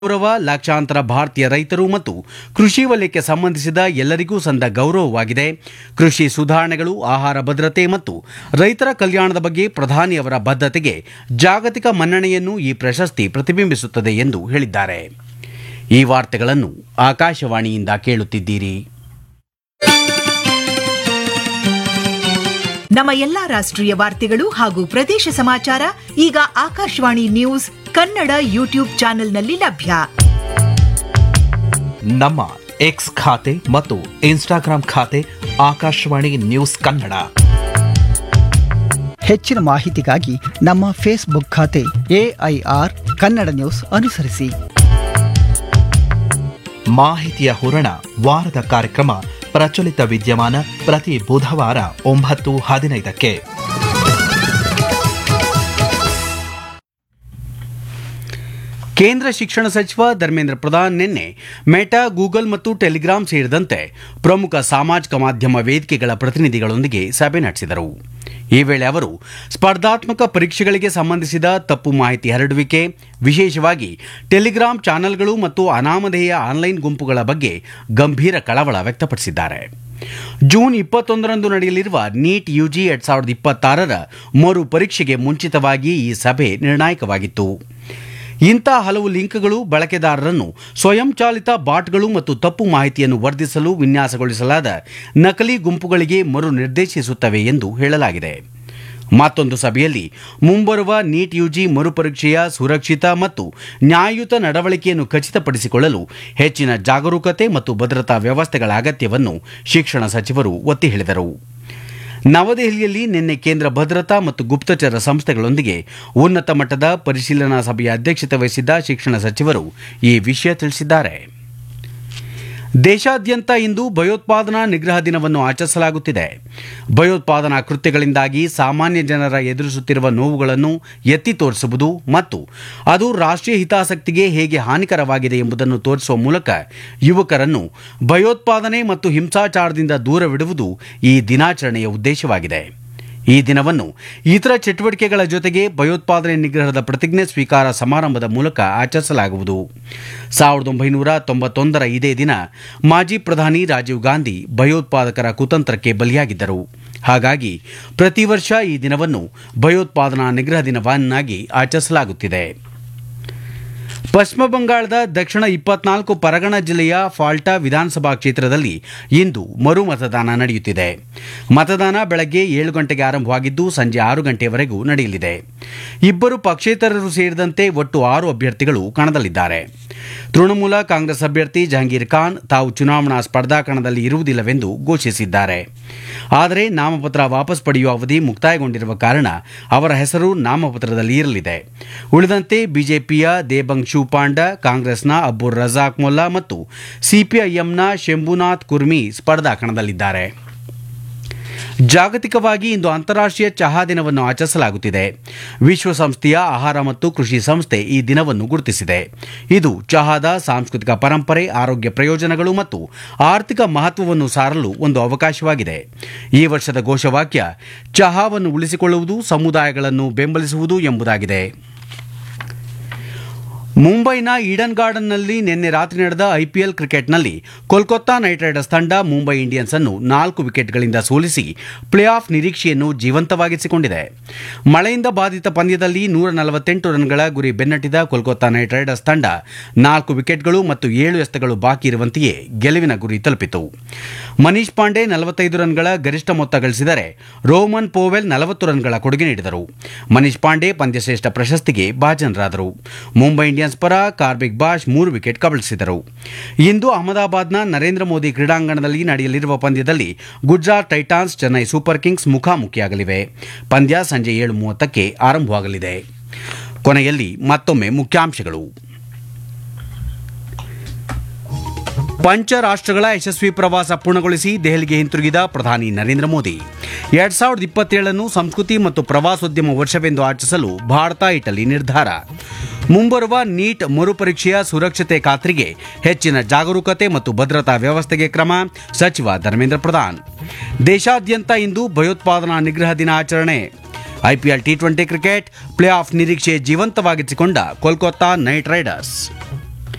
ಗೌರವ ಲಕ್ಷಾಂತರ ಭಾರತೀಯ ರೈತರು ಮತ್ತು ಕೃಷಿ ವಲಯಕ್ಕೆ ಸಂಬಂಧಿಸಿದ ಎಲ್ಲರಿಗೂ ಸಂದ ಗೌರವವಾಗಿದೆ ಕೃಷಿ ಸುಧಾರಣೆಗಳು ಆಹಾರ ಭದ್ರತೆ ಮತ್ತು ರೈತರ ಕಲ್ಯಾಣದ ಬಗ್ಗೆ ಪ್ರಧಾನಿಯವರ ಬದ್ಧತೆಗೆ ಜಾಗತಿಕ ಮನ್ನಣೆಯನ್ನು ಈ ಪ್ರಶಸ್ತಿ ಪ್ರತಿಬಿಂಬಿಸುತ್ತದೆ ಎಂದು ಹೇಳಿದ್ದಾರೆ ಈ ವಾರ್ತೆಗಳನ್ನು ಆಕಾಶವಾಣಿಯಿಂದ ಕೇಳುತ್ತಿದ್ದೀರಿ ನಮ್ಮ ಎಲ್ಲಾ ರಾಷ್ಟ್ರೀಯ ವಾರ್ತೆಗಳು ಹಾಗೂ ಪ್ರದೇಶ ಸಮಾಚಾರ ಈಗ ಆಕಾಶವಾಣಿ ನ್ಯೂಸ್ ಕನ್ನಡ ಯೂಟ್ಯೂಬ್ ಚಾನೆಲ್ನಲ್ಲಿ ಲಭ್ಯ ನಮ್ಮ ಎಕ್ಸ್ ಖಾತೆ ಮತ್ತು ಇನ್ಸ್ಟಾಗ್ರಾಂ ಖಾತೆ ಆಕಾಶವಾಣಿ ನ್ಯೂಸ್ ಕನ್ನಡ ಹೆಚ್ಚಿನ ಮಾಹಿತಿಗಾಗಿ ನಮ್ಮ ಫೇಸ್ಬುಕ್ ಖಾತೆ ಎಐಆರ್ ಕನ್ನಡ ನ್ಯೂಸ್ ಅನುಸರಿಸಿ ಮಾಹಿತಿಯ ಹೂರಣ ವಾರದ ಕಾರ್ಯಕ್ರಮ ಪ್ರಚಲಿತ ವಿದ್ಯಮಾನ ಪ್ರತಿ ಬುಧವಾರ ಒಂಬತ್ತು ಹದಿನೈದಕ್ಕೆ ಕೇಂದ್ರ ಶಿಕ್ಷಣ ಸಚಿವ ಧರ್ಮೇಂದ್ರ ಪ್ರಧಾನ್ ನಿನ್ನೆ ಮೆಟಾ ಗೂಗಲ್ ಮತ್ತು ಟೆಲಿಗ್ರಾಮ್ ಸೇರಿದಂತೆ ಪ್ರಮುಖ ಸಾಮಾಜಿಕ ಮಾಧ್ಯಮ ವೇದಿಕೆಗಳ ಪ್ರತಿನಿಧಿಗಳೊಂದಿಗೆ ಸಭೆ ನಡೆಸಿದರು ಈ ವೇಳೆ ಅವರು ಸ್ಪರ್ಧಾತ್ಮಕ ಪರೀಕ್ಷೆಗಳಿಗೆ ಸಂಬಂಧಿಸಿದ ತಪ್ಪು ಮಾಹಿತಿ ಹರಡುವಿಕೆ ವಿಶೇಷವಾಗಿ ಟೆಲಿಗ್ರಾಮ್ ಚಾನೆಲ್ಗಳು ಮತ್ತು ಅನಾಮಧೇಯ ಆನ್ಲೈನ್ ಗುಂಪುಗಳ ಬಗ್ಗೆ ಗಂಭೀರ ಕಳವಳ ವ್ಯಕ್ತಪಡಿಸಿದ್ದಾರೆ ಜೂನ್ ಇಪ್ಪತ್ತೊಂದರಂದು ನಡೆಯಲಿರುವ ನೀಟ್ ಯುಜಿ ಎರಡ್ ಸಾವಿರದ ಇಪ್ಪತ್ತಾರರ ಮರು ಪರೀಕ್ಷೆಗೆ ಮುಂಚಿತವಾಗಿ ಈ ಸಭೆ ನಿರ್ಣಾಯಕವಾಗಿತ್ತು ಇಂಥ ಹಲವು ಲಿಂಕ್ಗಳು ಬಳಕೆದಾರರನ್ನು ಸ್ವಯಂಚಾಲಿತ ಬಾಟ್ಗಳು ಮತ್ತು ತಪ್ಪು ಮಾಹಿತಿಯನ್ನು ವರ್ಧಿಸಲು ವಿನ್ಯಾಸಗೊಳಿಸಲಾದ ನಕಲಿ ಗುಂಪುಗಳಿಗೆ ಮರು ನಿರ್ದೇಶಿಸುತ್ತವೆ ಎಂದು ಹೇಳಲಾಗಿದೆ ಮತ್ತೊಂದು ಸಭೆಯಲ್ಲಿ ಮುಂಬರುವ ನೀಟ್ ಯುಜಿ ಮರುಪರೀಕ್ಷೆಯ ಸುರಕ್ಷಿತ ಮತ್ತು ನ್ಯಾಯಯುತ ನಡವಳಿಕೆಯನ್ನು ಖಚಿತಪಡಿಸಿಕೊಳ್ಳಲು ಹೆಚ್ಚಿನ ಜಾಗರೂಕತೆ ಮತ್ತು ಭದ್ರತಾ ವ್ಯವಸ್ಥೆಗಳ ಅಗತ್ಯವನ್ನು ಶಿಕ್ಷಣ ಸಚಿವರು ಒತ್ತಿ ಹೇಳಿದರು ನವದೆಹಲಿಯಲ್ಲಿ ನಿನ್ನೆ ಕೇಂದ್ರ ಭದ್ರತಾ ಮತ್ತು ಗುಪ್ತಚರ ಸಂಸ್ಥೆಗಳೊಂದಿಗೆ ಉನ್ನತ ಮಟ್ಟದ ಪರಿಶೀಲನಾ ಸಭೆಯ ಅಧ್ಯಕ್ಷತೆ ವಹಿಸಿದ್ದ ಶಿಕ್ಷಣ ಸಚಿವರು ಈ ವಿಷಯ ತಿಳಿಸಿದ್ದಾರೆ ದೇಶಾದ್ಯಂತ ಇಂದು ಭಯೋತ್ಪಾದನಾ ನಿಗ್ರಹ ದಿನವನ್ನು ಆಚರಿಸಲಾಗುತ್ತಿದೆ ಭಯೋತ್ಪಾದನಾ ಕೃತ್ಯಗಳಿಂದಾಗಿ ಸಾಮಾನ್ಯ ಜನರ ಎದುರಿಸುತ್ತಿರುವ ನೋವುಗಳನ್ನು ಎತ್ತಿ ತೋರಿಸುವುದು ಮತ್ತು ಅದು ರಾಷ್ಟ್ರೀಯ ಹಿತಾಸಕ್ತಿಗೆ ಹೇಗೆ ಹಾನಿಕರವಾಗಿದೆ ಎಂಬುದನ್ನು ತೋರಿಸುವ ಮೂಲಕ ಯುವಕರನ್ನು ಭಯೋತ್ಪಾದನೆ ಮತ್ತು ಹಿಂಸಾಚಾರದಿಂದ ದೂರವಿಡುವುದು ಈ ದಿನಾಚರಣೆಯ ಉದ್ದೇಶವಾಗಿದೆ ಈ ದಿನವನ್ನು ಇತರ ಚಟುವಟಿಕೆಗಳ ಜೊತೆಗೆ ಭಯೋತ್ಪಾದನೆ ನಿಗ್ರಹದ ಪ್ರತಿಜ್ಞೆ ಸ್ವೀಕಾರ ಸಮಾರಂಭದ ಮೂಲಕ ಆಚರಿಸಲಾಗುವುದು ಸಾವಿರದ ಒಂಬೈನೂರ ತೊಂಬತ್ತೊಂದರ ಇದೇ ದಿನ ಮಾಜಿ ಪ್ರಧಾನಿ ರಾಜೀವ್ ಗಾಂಧಿ ಭಯೋತ್ಪಾದಕರ ಕುತಂತ್ರಕ್ಕೆ ಬಲಿಯಾಗಿದ್ದರು ಹಾಗಾಗಿ ಪ್ರತಿ ವರ್ಷ ಈ ದಿನವನ್ನು ಭಯೋತ್ಪಾದನಾ ನಿಗ್ರಹ ದಿನವನ್ನಾಗಿ ಆಚರಿಸಲಾಗುತ್ತಿದೆ ಪಶ್ಚಿಮ ಬಂಗಾಳದ ದಕ್ಷಿಣ ಇಪ್ಪತ್ನಾಲ್ಕು ಪರಗಣ ಜಿಲ್ಲೆಯ ಫಾಲ್ಟಾ ವಿಧಾನಸಭಾ ಕ್ಷೇತ್ರದಲ್ಲಿ ಇಂದು ಮರು ಮತದಾನ ನಡೆಯುತ್ತಿದೆ ಮತದಾನ ಬೆಳಗ್ಗೆ ಏಳು ಗಂಟೆಗೆ ಆರಂಭವಾಗಿದ್ದು ಸಂಜೆ ಆರು ಗಂಟೆಯವರೆಗೂ ನಡೆಯಲಿದೆ ಇಬ್ಬರು ಪಕ್ಷೇತರರು ಸೇರಿದಂತೆ ಒಟ್ಟು ಆರು ಅಭ್ಯರ್ಥಿಗಳು ಕಣದಲ್ಲಿದ್ದಾರೆ ತೃಣಮೂಲ ಕಾಂಗ್ರೆಸ್ ಅಭ್ಯರ್ಥಿ ಜಹಂಗೀರ್ ಖಾನ್ ತಾವು ಚುನಾವಣಾ ಸ್ಪರ್ಧಾ ಕಣದಲ್ಲಿ ಇರುವುದಿಲ್ಲವೆಂದು ಘೋಷಿಸಿದ್ದಾರೆ ಆದರೆ ನಾಮಪತ್ರ ವಾಪಸ್ ಪಡೆಯುವ ಅವಧಿ ಮುಕ್ತಾಯಗೊಂಡಿರುವ ಕಾರಣ ಅವರ ಹೆಸರು ನಾಮಪತ್ರದಲ್ಲಿ ಇರಲಿದೆ ಉಳಿದಂತೆ ಬಿಜೆಪಿಯ ದೇಬಂಗ್ ಶಿವಪಾಂಡ ಕಾಂಗ್ರೆಸ್ನ ಅಬ್ಬುರ್ ರಜಾಕ್ ಮೊಲ್ಲಾ ಮತ್ತು ಸಿಪಿಐಎಂನ ಶಂಭುನಾಥ್ ಕುರ್ಮಿ ಸ್ಪರ್ಧಾ ಕಣದಲ್ಲಿದ್ದಾರೆ ಜಾಗತಿಕವಾಗಿ ಇಂದು ಅಂತಾರಾಷ್ಟ್ರೀಯ ಚಹಾ ದಿನವನ್ನು ಆಚರಿಸಲಾಗುತ್ತಿದೆ ವಿಶ್ವಸಂಸ್ಥೆಯ ಆಹಾರ ಮತ್ತು ಕೃಷಿ ಸಂಸ್ಥೆ ಈ ದಿನವನ್ನು ಗುರುತಿಸಿದೆ ಇದು ಚಹಾದ ಸಾಂಸ್ಕೃತಿಕ ಪರಂಪರೆ ಆರೋಗ್ಯ ಪ್ರಯೋಜನಗಳು ಮತ್ತು ಆರ್ಥಿಕ ಮಹತ್ವವನ್ನು ಸಾರಲು ಒಂದು ಅವಕಾಶವಾಗಿದೆ ಈ ವರ್ಷದ ಘೋಷವಾಕ್ಯ ಚಹಾವನ್ನು ಉಳಿಸಿಕೊಳ್ಳುವುದು ಸಮುದಾಯಗಳನ್ನು ಬೆಂಬಲಿಸುವುದು ಎಂಬುದಾಗಿದೆ ಮುಂಬೈನ ಈಡನ್ ಗಾರ್ಡನ್ನಲ್ಲಿ ನಿನ್ನೆ ರಾತ್ರಿ ನಡೆದ ಐಪಿಎಲ್ ಕ್ರಿಕೆಟ್ನಲ್ಲಿ ಕೋಲ್ಕತ್ತಾ ನೈಟ್ ರೈಡರ್ಸ್ ತಂಡ ಮುಂಬೈ ಇಂಡಿಯನ್ಸ್ ಅನ್ನು ನಾಲ್ಕು ವಿಕೆಟ್ಗಳಿಂದ ಸೋಲಿಸಿ ಪ್ಲೇ ಆಫ್ ನಿರೀಕ್ಷೆಯನ್ನು ಜೀವಂತವಾಗಿಸಿಕೊಂಡಿದೆ ಮಳೆಯಿಂದ ಬಾಧಿತ ಪಂದ್ಯದಲ್ಲಿ ನೂರ ನಲವತ್ತೆಂಟು ರನ್ಗಳ ಗುರಿ ಬೆನ್ನಟ್ಟಿದ ಕೋಲ್ಕತ್ತಾ ನೈಟ್ ರೈಡರ್ಸ್ ತಂಡ ನಾಲ್ಕು ವಿಕೆಟ್ಗಳು ಮತ್ತು ಏಳು ಎಸೆತಗಳು ಬಾಕಿ ಇರುವಂತೆಯೇ ಗೆಲುವಿನ ಗುರಿ ತಲುಪಿತು ಮನೀಶ್ ಪಾಂಡೆ ನಲವತ್ತೈದು ರನ್ಗಳ ಗರಿಷ್ಠ ಮೊತ್ತ ಗಳಿಸಿದರೆ ರೋಮನ್ ಪೋವೆಲ್ ನಲವತ್ತು ರನ್ಗಳ ಕೊಡುಗೆ ನೀಡಿದರು ಮನೀಶ್ ಪಾಂಡೆ ಪಂದ್ಯಶ್ರೇಷ್ಠ ಪ್ರಶಸ್ತಿಗೆ ಭಾಜನರಾದರು ಮುಂಬೈ ಇಂಡಿಯನ್ಸ್ ಪರ ಕಾರ್ಬಿಕ್ ಬಾಷ್ ಮೂರು ವಿಕೆಟ್ ಕಬಳಿಸಿದರು ಇಂದು ಅಹಮದಾಬಾದ್ನ ನರೇಂದ್ರ ಮೋದಿ ಕ್ರೀಡಾಂಗಣದಲ್ಲಿ ನಡೆಯಲಿರುವ ಪಂದ್ಯದಲ್ಲಿ Gujarat Titans Chennai super kings ಮುಖಾಮುಖಿಯಾಗಲಿವೆ ಪಂದ್ಯ ಸಂಜೆ ಏಳು ಮೂವತ್ತಕ್ಕೆ ಆರಂಭವಾಗಲಿದೆ ಕೊನೆಯಲ್ಲಿ ಮತ್ತೊಮ್ಮೆ ಮುಖ್ಯಾಂಶಗಳು ಪಂಚ ರಾಷ್ಟ್ರಗಳ ಯಶಸ್ವಿ ಪ್ರವಾಸ ಪೂರ್ಣಗೊಳಿಸಿ ದೆಹಲಿಗೆ ಹಿಂತಿರುಗಿದ ಪ್ರಧಾನಿ ನರೇಂದ್ರ ಮೋದಿ ಎರಡ್ ಸಾವಿರದ ಇಪ್ಪತ್ತೇಳನ್ನು ಸಂಸ್ಕೃತಿ ಮತ್ತು ಪ್ರವಾಸೋದ್ಯಮ ವರ್ಷವೆಂದು ಆಚರಿಸಲು ಭಾರತ ಇಟಲಿ ನಿರ್ಧಾರ ಮುಂಬರುವ ನೀಟ್ ಮರುಪರೀಕ್ಷೆಯ ಸುರಕ್ಷತೆ ಖಾತ್ರಿಗೆ ಹೆಚ್ಚಿನ ಜಾಗರೂಕತೆ ಮತ್ತು ಭದ್ರತಾ ವ್ಯವಸ್ಥೆಗೆ ಕ್ರಮ ಸಚಿವ ಧರ್ಮೇಂದ್ರ ಪ್ರಧಾನ್ ದೇಶಾದ್ಯಂತ ಇಂದು ಭಯೋತ್ಪಾದನಾ ನಿಗ್ರಹ ದಿನ ಆಚರಣೆ IPL T twenty cricket play off ನಿರೀಕ್ಷೆ ಜೀವಂತವಾಗಿಸಿಕೊಂಡ ಕೋಲ್ಕತ್ತಾ ನೈಟ್ ರೈಡರ್ಸ್